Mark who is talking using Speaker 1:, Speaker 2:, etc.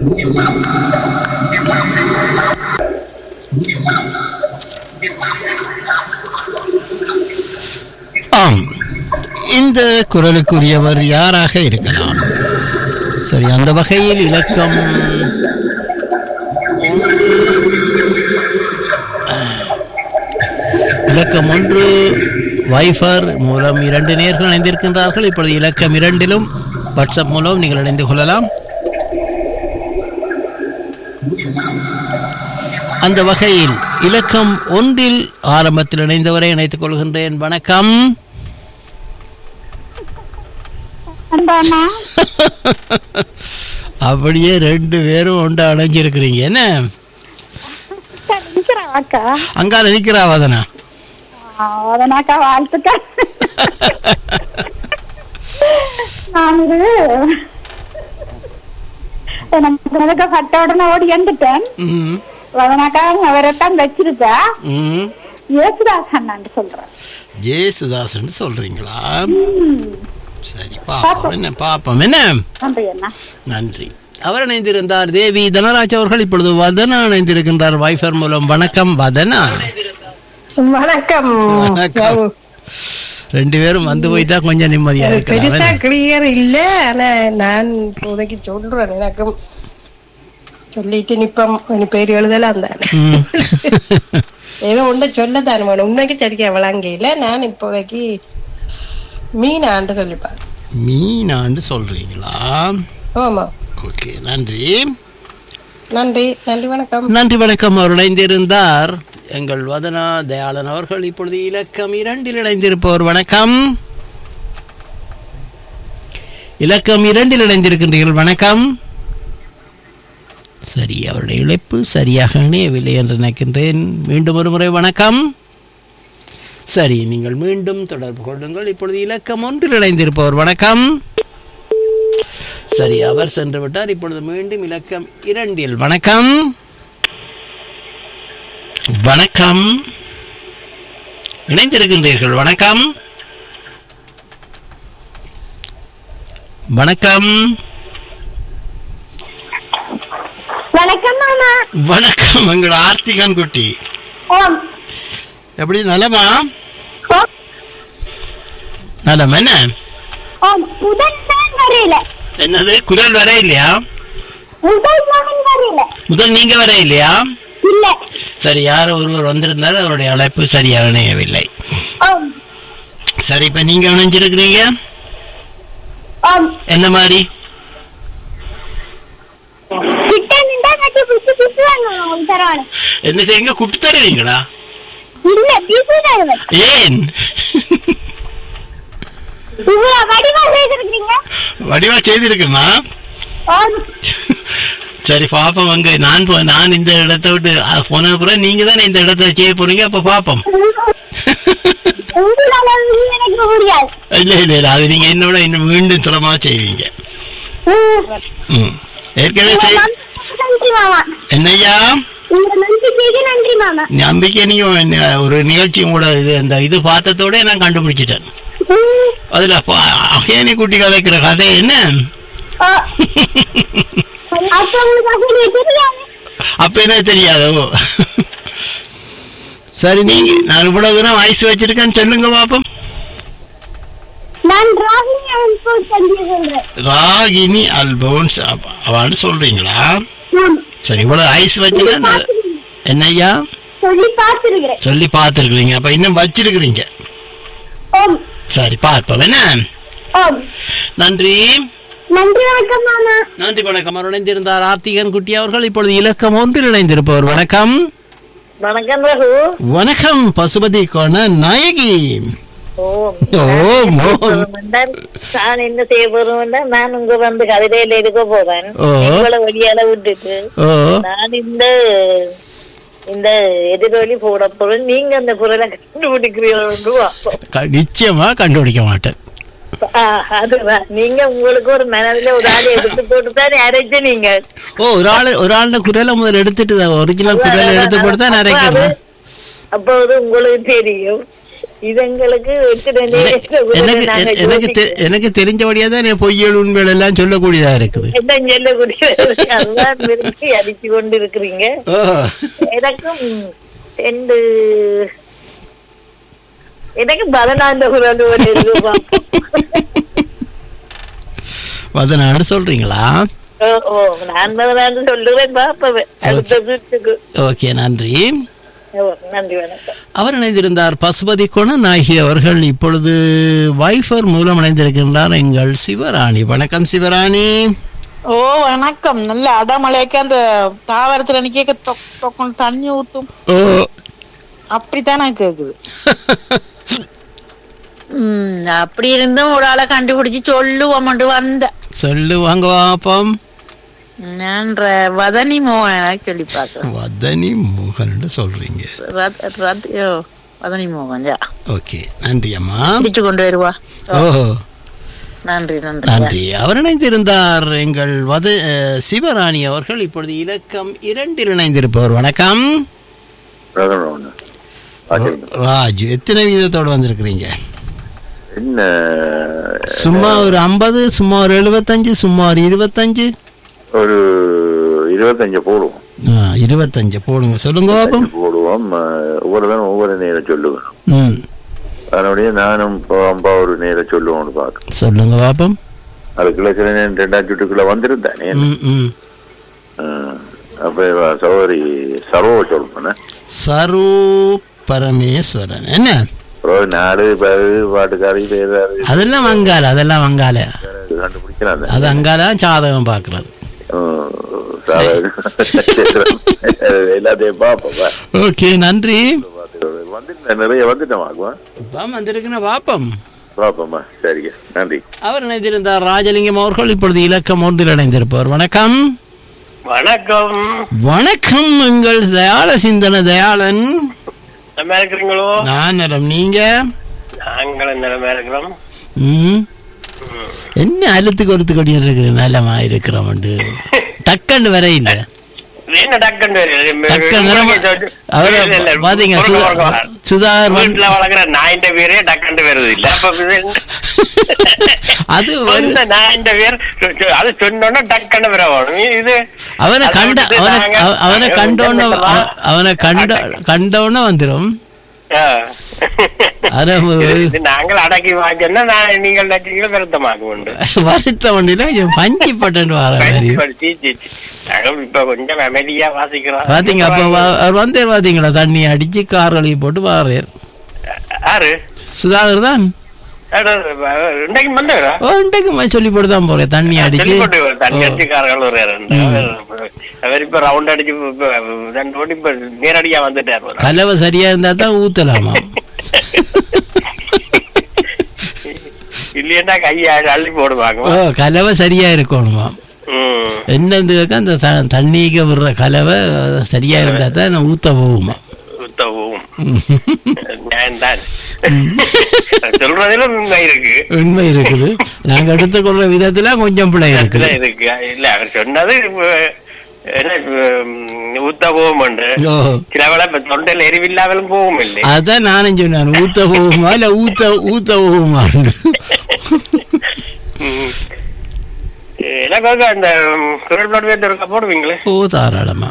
Speaker 1: ஆம் இந்த குரலுக்குரியவர் யாராக இருக்கலாம் சரி அந்த வகையில் இலக்கம் இலக்கம் ஒன்று வைஃபர் மூலம் இரண்டு நேர்கள் இணைந்திருக்கின்றார்கள் இப்பொழுது இலக்கம் இரண்டிலும் வாட்ஸ்அப் மூலம் நீங்கள் இணைந்து கொள்ளலாம் அந்த வகையில் இலக்கம் ஒன்றில் ஆரம்பத்தில் இணைந்தவரை இணைத்துக் கொள்கின்றேன் வணக்கம்
Speaker 2: அந்தாண்ணா
Speaker 1: அப்படியே ரெண்டு பேரும் ஒன்று அணைஞ்சிருக்கிறீங்க என்ன
Speaker 2: நிக்கிறா அக்கா
Speaker 1: அங்கால நிற்கிறா வதனா
Speaker 2: அதனாக்கா வாழ்த்துக்கள் நான் இது எனக்கு எனக்கு பட்ட உடனே ஓடி வந்துட்டேன்
Speaker 1: ம்,
Speaker 2: அதனாக்கா அவரைத்தான் வச்சிருப்பா
Speaker 1: ம்.
Speaker 2: யேசுதாசன் நான் சொல்றேன்
Speaker 1: ஜேசுதாசன் சொல்றீங்களா சரி பாப்போம் என்ன பாப்போம் என்ன
Speaker 2: நன்றி அண்ணா
Speaker 1: நன்றி அவர் இணைந்திருந்தார் தேவி தனராஜ் அவர்கள் இப்பொழுது வதனா இணைந்திருக்கின்றார் வைஃபர் மூலம் வணக்கம் வதனா
Speaker 3: வணக்கம்
Speaker 1: வணக்கம். ரெண்டு பேரும் வந்து போயிட்டா கொஞ்சம் நிம்மதியா
Speaker 3: பெருசா
Speaker 1: இருக்கலாம்
Speaker 3: கிளியர் இல்ல ஆனா நான் இப்போதைக்கு சொல்றேன் எனக்கும் சொல்லிட்டு நிப்பம் கொஞ்சம் பேர் எழுதலாம் தானே
Speaker 1: ம்.
Speaker 3: ஏதோ ஒண்ணு சொல்லத்தான் வேணும் உண்மைக்கு சரிக்கா விளங்கையில நான் இப்போதைக்கு மீனாண்டு சொல்லிப்பாரு
Speaker 1: மீனாண்டு சொல்றீங்களா
Speaker 3: ஆமா
Speaker 1: ஓகே நன்றி
Speaker 3: நன்றி நன்றி வணக்கம்
Speaker 1: நன்றி வணக்கம் அவர் இணைந்திருந்தார் எங்கள் வதனா தயாளன் அவர்கள் இப்பொழுது இலக்கம் இரண்டில் இணைந்திருப்பவர் வணக்கம் இலக்கம் இரண்டில் இணைந்திருக்கின்றீர்கள் வணக்கம் சரி அவருடைய இழைப்பு சரியாக இணையவில்லை என்று நினைக்கின்றேன் மீண்டும் ஒரு முறை வணக்கம் சரி நீங்கள் மீண்டும் தொடர்பு கொள்ளுங்கள் இப்பொழுது இலக்கம் ஒன்றில் இணைந்திருப்பவர் வணக்கம் சரி அவர் சென்று விட்டார் இப்பொழுது மீண்டும் இலக்கம் இரண்டில் வணக்கம் வணக்கம் இணைந்திருக்கின்றீர்கள் வணக்கம் வணக்கம்
Speaker 2: வணக்கம் மாமா
Speaker 1: வணக்கம் எங்கள் ஆர்த்திகன் குட்டி
Speaker 2: ஓம்
Speaker 1: எப்படி நலமா
Speaker 2: ஓம்
Speaker 1: நலம் என்ன
Speaker 2: ஓம் முதல் தான் வரையில
Speaker 1: என்னது குரல் வர இல்லையா
Speaker 2: முதல் மகன் வரையில
Speaker 1: முதல் நீங்க வர இல்லையா
Speaker 2: இல்ல
Speaker 1: சரி யார் ஒருவர் வந்திருந்தார் அவருடைய அழைப்பு சரியாக இணையவில்லை
Speaker 2: ஓம்
Speaker 1: சரி இப்ப நீங்க இணைஞ்சிருக்கிறீங்க
Speaker 2: ஓம்
Speaker 1: என்ன மாதிரி
Speaker 2: கிட்ட நின்றா கட்டி புடிச்சு புடிச்சு வாங்க தருவானு
Speaker 1: என்ன செய்யுங்க குட்டு தருவீங்களா
Speaker 2: இல்ல பிசு தருவன்
Speaker 1: ஏன்
Speaker 2: இவ்வளவு வடிவா செய்திருக்கீங்க
Speaker 1: வடிவா செய்திருக்குமா
Speaker 2: ஓம்
Speaker 1: சரி பாப்போம் அங்க நான் போ- நான் இந்த இடத்த விட்டு அ, போன அப்புறம் நீங்க தானே இந்த இடத்த செய்ய போறீங்க அப்ப பாப்போம்
Speaker 2: உங்களால எனக்கு முடியாது
Speaker 1: இல்ல இல்ல இல்ல அது நீங்க என்னோட இன்னும் மீண்டும் சுலமா செய்வீங்க ம். ஏற்கனவே செய்
Speaker 2: நன்றி மாமா
Speaker 1: என்னய்யா
Speaker 2: உங்க நம்பிக்கைக்கு நன்றி மாமா
Speaker 1: நம்பிக்கை நீங்க என்ன, ஒரு நிகழ்ச்சி உங்களோட இது அந்த இது பார்த்ததோட நான் கண்டுபிடிச்சிட்டேன்
Speaker 2: ம்.
Speaker 1: அதுல பா- அகேனி குட்டி கதைக்கிற கதை என்ன
Speaker 2: ஓ. அப்ப உங்களுக்கு அசலியே தெரியாது
Speaker 1: அப்ப என்ன தெரியாதோ சரி நீங்க நான் இவ்வளவு தூரம் வயசு வச்சிருக்கேன்னு சொல்லுங்க பாப்போம்
Speaker 2: நான் ராகினி அனுப்ப தந்தி சொல்றேன்
Speaker 1: ராகினி அல்போன்ஸ் அவ- அவன்னு சொல்றீங்களா
Speaker 2: ஆமா.
Speaker 1: சரி இவ்வளவு ஐஸ் வச்சுன்னா என்னய்யா
Speaker 2: சொல்லி பார்த்திருக்கிறேன்
Speaker 1: சொல்லி பார்த்துருக்குறீங்க அப்ப இன்னும் வச்சிருக்கிறீங்க
Speaker 2: ஓம்
Speaker 1: சரி பார்ப்போம் என்ன
Speaker 2: ஓம்
Speaker 1: நன்றி
Speaker 2: நன்றி வணக்கம் மாமா
Speaker 1: நன்றி வணக்கம் அவர் இணைந்திருந்தார் ஆர்த்திகன் குட்டி அவர்கள் இப்பொழுது இலக்கம் ஒன்றில் இணைந்திருப்பவர் வணக்கம்
Speaker 4: வணக்கம் ரகு
Speaker 1: வணக்கம் பசுபதி கோண நாயகி
Speaker 4: ஓம்
Speaker 1: ஓம் ஓம்
Speaker 4: பெருமண்டால் நான் என்ன செய்ய போறேன் நான் உங்க வந்து கவிதையில இருக்க போறேன்
Speaker 1: ஓ.
Speaker 4: உங்களை வழியால விட்டுட்டு
Speaker 1: ஓ
Speaker 4: நான் இந்த இந்த எதிரொலி போட போறேன் நீங்க அந்த குரலை கண்டுபிடிக்கிறீர்கள்
Speaker 1: க- நிச்சயமா கண்டுபிடிக்க மாட்டேன்
Speaker 4: அதுதான் நீங்க உங்களுக்கு ஒரு மனதில ஒரு ஆளை எடுத்து போட்டு தான் அரைச்சு நீங்க
Speaker 1: ஓ ஒரு ஆள் ஒரு ஆளுட குரலை முதல்ல எடுத்துட்டு ஒரிஜினல் குரலை எடுத்து போட்டு தான்
Speaker 4: அப்ப
Speaker 1: நிறைய
Speaker 4: அது- அப்ப அது உங்களுக்கு தெரியும் இது எங்களுக்கு எத்தனை நேரத்துல
Speaker 1: எனக்கு
Speaker 4: நாங்க
Speaker 1: எ- எனக்கு தெ-
Speaker 4: யோசிக்கிறோம்.
Speaker 1: எனக்கு தெரிஞ்சபடியா தான் என் பொய்யல் உண்மைகள் எல்லாம் சொல்லக்கூடியதா இருக்குது
Speaker 4: என்ன சொல்லக்கூடிய அதுதான் விரும்பி அடிச்சு கொண்டு இருக்கிறீங்க
Speaker 1: ஓ
Speaker 4: எனக்கும் ரெண்டு எனக்கு பதினாண்டு குரல் ஒரு ரூபா
Speaker 1: பதினாறு சொல்றீங்களா
Speaker 4: ஓ ஓ நான் பதினாண்டு சொல்லுவேன் பாப்பவேன் அடுத்த வீட்டுக்கு
Speaker 1: ஓகே நன்றி
Speaker 4: ஓ நன்றி வணக்கம்
Speaker 1: அவர் இணைந்திருந்தார் பசுபதி குணநாயகி அவர்கள் இப்பொழுது வைஃபர் மூலம் இணைந்திருக்கின்றார் எங்கள் சிவராணி வணக்கம் சிவராணி
Speaker 5: ஓ வணக்கம் நல்ல அடமழைக்கு அந்த தாவரத்துல நிக்க தொக் தொக்கும் தண்ணி ஊத்தும்
Speaker 1: ஓ
Speaker 5: அப்படித்தானே கேக்குது
Speaker 6: ம், அப்படி இருந்தும் ஒரு ஆளை கண்டுபிடிச்சு சொல்லுவோம்ட்டு வந்த
Speaker 1: சொல்லு வாங்க பாப்போம்
Speaker 6: நான் ர- வதனி மோகன் சொல்லி பாக்குறேன்
Speaker 1: வதனி மோகன் சொல்றீங்க
Speaker 6: ரத்- ரத்- யோ, வதனி மோகன் யா
Speaker 1: ஓகே நன்றி அம்மா
Speaker 6: பிடிச்சு கொண்டு வருவா
Speaker 1: ஓ
Speaker 6: நன்றி நன்றி
Speaker 1: நன்றி அவர் இணைந்திருந்தார் எங்கள் வது அஹ், சிவராணி அவர்கள் இப்பொழுது இலக்கம் இரண்டில் இணைந்திருப்பவர் வணக்கம் ராஜ் எத்தனை வீதத்தோடு வந்திருக்கிறீங்க
Speaker 7: என்ன
Speaker 1: சும்மா ஒரு ஐம்பது சும்மா ஒரு எழுபத்தஞ்சு சும்மா ஒரு இருபத்தஞ்சு
Speaker 7: ஒரு இருபத்தஞ்சு போடுவோம்
Speaker 1: ஆ, இருபத்தஞ்சு போடுங்க சொல்லுங்க பாப்போம்
Speaker 7: போடுவோம் அஹ், ஒவ்வொரு தினம் ஒவ்வொரு நேரம் சொல்லுவேன்
Speaker 1: ம்
Speaker 7: அதனுடைய நானும் இப்போ அம்பா ஒரு நேரம் சொல்லுவோம்னு பார்க்க
Speaker 1: சொல்லுங்க பாப்போம்
Speaker 7: அதுக்குள்ள சில நேரம் ரெண்டாம் சுட்டுக்குள்ள வந்துருந்தானே
Speaker 1: ம் ம்
Speaker 7: அஹ், அப்ப இவ சகோதரி சர்வ சொல்றேன்
Speaker 1: சரு பரமேஸ்வரன் என்ன
Speaker 7: அப்புறம் நாடு பேரு பாட்டுக்காரி பேராரு
Speaker 1: அதெல்லாம் வங்கால அதெல்லாம் வங்கால
Speaker 7: கண்டுபிடிக்கிறான்
Speaker 1: அது அங்கால ஜாதகம் பார்க்கறது
Speaker 7: எல்லாத்தையும் பார்ப்போம்
Speaker 1: ஓகே நன்றி
Speaker 7: வந்துட்டேன் நிறைய வந்துட்டேன் வாங்குவேன்
Speaker 1: இப்போ வந்திருக்குன பாப்போம்
Speaker 7: பார்ப்போம்மா சரிங்க நன்றி
Speaker 1: அவர் இணைந்திருந்தார் ராஜலிங்கம் அவர்கள் இப்பொழுது இலக்கம் ஒன்றில் இணைந்திருப்பவர் வணக்கம்
Speaker 8: வணக்கம்
Speaker 1: வணக்கம் எங்கள் தயாள சிந்தன தயாளன்
Speaker 8: நல்லா இருக்கிறீங்களோ
Speaker 1: நான் நலம் நீங்க
Speaker 8: நாங்களும் நிலமா இருக்கிறோம்
Speaker 1: ம் என்ன அழுத்துக்கு ஒருத்து கொடி இருக்கிற நலமா இருக்கிறோம் டக்குன்னு வர இல்ல
Speaker 8: என்ன டக்குன்னு வருது?
Speaker 1: டக்குன்னு நிலமா அவர
Speaker 8: இல்ல, இல்ல,
Speaker 1: பாத்தீங்க
Speaker 8: பொறுங்க,
Speaker 1: சுதா-
Speaker 8: பொறுங்க.
Speaker 1: சுதாகர் வந்து-
Speaker 8: வீட்டுல வளர்க்குற நாயின் பேரே டக்குன்னு வருது இல்ல அப்ப இது-
Speaker 1: அது ஒரு-
Speaker 8: சொந்த நாயின் பேர் சொ- அது சொன்னோன்னா டக்குன்னு வர வேணும் இது
Speaker 1: அவனை
Speaker 8: அதை
Speaker 1: கண்ட
Speaker 8: விட்டுட்டு
Speaker 1: அவனை
Speaker 8: நாங்க-
Speaker 1: அவ- அவனை
Speaker 8: நாங்க
Speaker 1: கண்டோன்னு
Speaker 8: விட்டுட்டோமா?
Speaker 1: அவனை கண்ட கண்டோன்னு வந்துடும்
Speaker 8: ஆ.
Speaker 1: அத
Speaker 8: இது- இது நாங்கள் அடக்கி வாங்கினா நான் நீங்கள் நச்சுகளை வருத்தமாக்க உண்டு
Speaker 1: வருத்த வண்டியில கொஞ்சம் பஞ்சி பட்டு வர மாதிரி
Speaker 8: பயன்படுத்தி, சி, சி. நாங்கள் இப்ப கொஞ்சம் அமைதியா வாசிக்கிறோம்
Speaker 1: பாத்தீங்க அப்ப வ- அவர் வந்தே பாத்தீங்களா தண்ணி அடிச்சு கார் கழுவி போட்டு வாரார்
Speaker 8: யாரு
Speaker 1: சுதாகர் தான்
Speaker 8: அட, இன்னைக்கு வந்தவரா
Speaker 1: ஓ, இன்றைக்கு சொல்லி போட்டு தான் போறேன் தண்ணி அடிச்சு
Speaker 8: சொல்லிப்போட்டு தண்ணி
Speaker 1: ஓ.
Speaker 8: அடிச்சுக்காரர்கள் ஒரு ரெண்டு அவர் இப்ப ரவுண்ட் அடிச்சு இப்ப ரெண்டு ஓட்டி இப்ப நேரடியா வந்துட்டார்
Speaker 1: கலவை சரியா இருந்தா தான் ஊத்தலாமா
Speaker 8: இல்லையா கையை அள்ளி போடுவாங்க
Speaker 1: ஓ கலவை சரியா இருக்கணுமா
Speaker 8: ம்.
Speaker 1: என்ன இந்த அந்த த- தண்ணிக்கு விடுற கலவை சரியா இருந்தா தான் நான் ஊத்த போகுமா
Speaker 8: சுத்தவும் நியாயம்தான் சொல்றதுல உண்மை இருக்கு
Speaker 1: உண்மை இருக்குது நாங்க எடுத்துக்கொள்ற விதத்துல கொஞ்சம் பிள்ளை இருக்குது
Speaker 8: இதுல இருக்கு இல்ல அவர் சொன்னது இப்ப, என்ன உம், ஊத்த போகும் உண்டு
Speaker 1: ஓ
Speaker 8: சில வேளை இப்ப தொண்டையில் எரிவில்லாமலும் போகும் இல்லை
Speaker 1: அதான் நானும் சொன்னேன் ஊத்த போகுமா இல்ல ஊத்த ஊத்த போகுமா
Speaker 8: ம். எனக்காக அந்த ம், குரல் பாட்டு வேண்டு இருக்க போடுவீங்களே
Speaker 1: ஓ தாராளமா